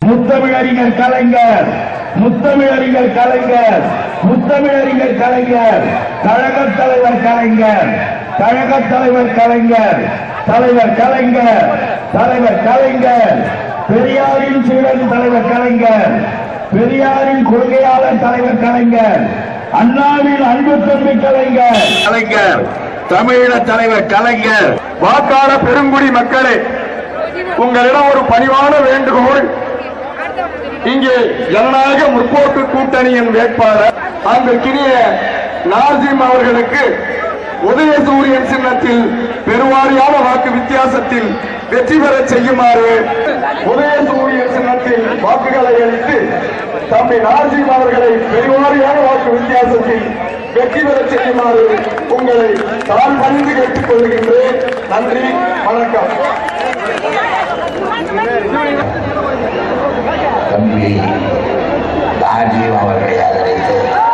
முத்தமிழறிஞர் கலைஞர் முத்தமிழறிஞர் கலைஞர் முத்தமிழறிஞர் கலைஞர் கழகத் தலைவர் கலைஞர் கழகத் தலைவர் கலைஞர் தலைவர் கலைஞர் தலைவர் கலைஞர் பெரியாரின் சீடன் தலைவர் கலைஞர் பெரியாரின் கொள்கையாளர் தலைவர் கலைஞர் அண்ணாவின் அன்பு தம்பி கலைஞர் கலைஞர் தமிழீழ தலைவர் கலைஞர் வாக்காள பெருங்குடி மக்களே உங்களிடம் ஒரு பணிவான வேண்டுகோள் இங்கே ஜனநாயக முற்போக்கு கூட்டணியின் வேட்பாளர் அந்த கிரிய நாசிம் அவர்களுக்கு உதயசூரியன் சின்னத்தில் பெருவாரியான வாக்கு வித்தியாசத்தில் வெற்றி பெறச் செய்யுமாறு உதயசூரியன் சின்னத்தில் வாக்குகளை அளித்து தம்பி நாசிம் அவர்களை பெருவாரியான வாக்கு வித்தியாசத்தில் வெற்றி பெறச் செய்யுமாறு உங்களை தாழ் பணிந்து கேட்டுக் கொள்கின்றேன் நன்றி வணக்கம் தம்பி ராஜீவ் அவர்களை ஆதரித்து